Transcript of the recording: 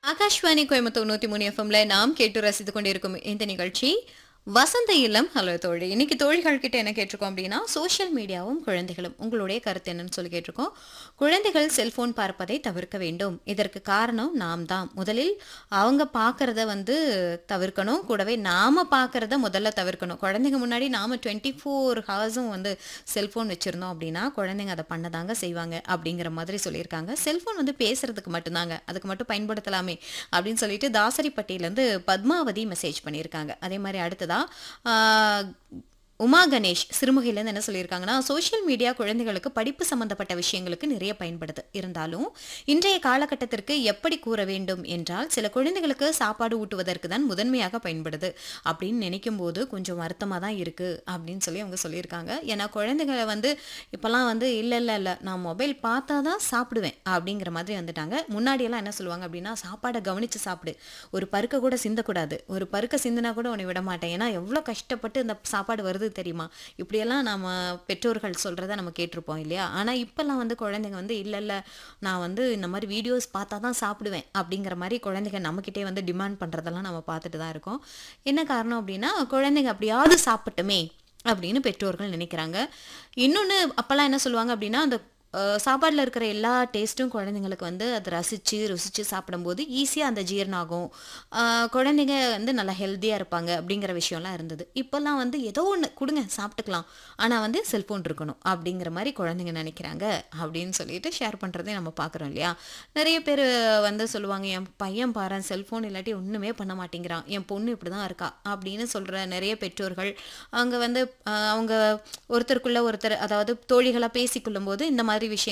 ஆகாஷ்வாணி கோயம்புத்தூர் நூத்தி மூணு எஃப்எம்ல நாம் கேட்டு ரசித்துக் கொண்டிருக்கும் இந்த நிகழ்ச்சி வசந்த இல்லம் ஹலோ தோழி இன்னைக்கு தோழிகள் கிட்ட என்ன கேட்டிருக்கோம் அப்படின்னா சோஷியல் மீடியாவும் குழந்தைகளும் உங்களுடைய கருத்து என்னன்னு சொல்லி கேட்டிருக்கோம் குழந்தைகள் செல்போன் பார்ப்பதை தவிர்க்க வேண்டும் இதற்கு காரணம் நாம் தான் முதலில் அவங்க பார்க்கறத வந்து தவிர்க்கணும் கூடவே நாம பார்க்கறத முதல்ல தவிர்க்கணும் குழந்தைங்க முன்னாடி நாம டுவெண்ட்டி ஃபோர் ஹவர்ஸும் வந்து செல்போன் வச்சிருந்தோம் அப்படின்னா குழந்தைங்க அதை பண்ணதாங்க செய்வாங்க அப்படிங்கிற மாதிரி சொல்லியிருக்காங்க செல்போன் வந்து பேசுறதுக்கு மட்டும்தாங்க அதுக்கு மட்டும் பயன்படுத்தலாமே அப்படின்னு சொல்லிட்டு தாசரிப்பட்டியிலேருந்து பத்மாவதி மெசேஜ் பண்ணியிருக்காங்க அதே மாதிரி அடுத்ததா ஆஹ், உமா கணேஷ் சிறுமுகையிலேருந்து என்ன சொல்லியிருக்காங்கன்னா சோஷியல் மீடியா குழந்தைகளுக்கு படிப்பு சம்பந்தப்பட்ட விஷயங்களுக்கு நிறைய பயன்படுது இருந்தாலும் இன்றைய காலகட்டத்திற்கு எப்படி கூற வேண்டும் என்றால் சில குழந்தைகளுக்கு சாப்பாடு ஊட்டுவதற்கு தான் முதன்மையாக பயன்படுது அப்படின்னு நினைக்கும் போது கொஞ்சம் வருத்தமாக தான் இருக்கு அப்படின்னு சொல்லி அவங்க சொல்லியிருக்காங்க ஏன்னா குழந்தைகளை வந்து இப்போல்லாம் வந்து இல்லை இல்லை இல்லை நான் மொபைல் பார்த்தா தான் சாப்பிடுவேன் அப்படிங்கிற மாதிரி வந்துட்டாங்க முன்னாடியெல்லாம் என்ன சொல்லுவாங்க அப்படின்னா சாப்பாடை கவனித்து சாப்பிடு ஒரு பருக்க கூட சிந்தக்கூடாது ஒரு பருக்க சிந்தினா கூட உன்னை விட மாட்டேன் ஏன்னா எவ்வளோ கஷ்டப்பட்டு இந்த சாப்பாடு வருது தெரியுமா இப்படியெல்லாம் நம்ம பெற்றோர்கள் சொல்கிறத நம்ம கேட்டிருப்போம் இல்லையா ஆனால் இப்போல்லாம் வந்து குழந்தைங்க வந்து இல்லை இல்லை நான் வந்து இந்த மாதிரி வீடியோஸ் பார்த்தா தான் சாப்பிடுவேன் அப்படிங்கிற மாதிரி குழந்தைங்க நம்மக்கிட்டே வந்து டிமாண்ட் பண்ணுறதெல்லாம் நம்ம பார்த்துட்டு தான் இருக்கோம் என்ன காரணம் அப்படின்னா குழந்தைங்க அப்படியாவது சாப்பிட்டுமே அப்படின்னு பெற்றோர்கள் நினைக்கிறாங்க இன்னொன்று அப்போல்லாம் என்ன சொல்லுவாங்க அப்படின்னா அந்த சாப்பாடில் இருக்கிற எல்லா டேஸ்ட்டும் குழந்தைங்களுக்கு வந்து அதை ரசித்து ருசித்து சாப்பிடும்போது ஈஸியாக அந்த ஜீரணம் ஆகும் அஹ் குழந்தைங்க வந்து நல்லா ஹெல்த்தியாக இருப்பாங்க அப்படிங்கிற விஷயம்லாம் இருந்தது இப்போல்லாம் வந்து ஏதோ ஒன்று கொடுங்க சாப்பிட்டுக்கலாம் ஆனால் வந்து செல்ஃபோன் இருக்கணும் அப்படிங்கிற மாதிரி குழந்தைங்க நினைக்கிறாங்க அப்படின்னு சொல்லிட்டு ஷேர் பண்ணுறதே நம்ம பார்க்குறோம் இல்லையா நிறைய பேர் வந்து சொல்லுவாங்க என் பையன் பாரு செல்ஃபோன் இல்லாட்டி ஒன்றுமே பண்ண மாட்டேங்கிறான் என் பொண்ணு இப்படி தான் இருக்கா அப்படின்னு சொல்கிற நிறைய பெற்றோர்கள் அவங்க வந்து அஹ், அவங்க ஒருத்தருக்குள்ள ஒருத்தர் அதாவது தோழிகளாக பேசிக்கொள்ளும் போது இந்த மாதிரி விஷயம்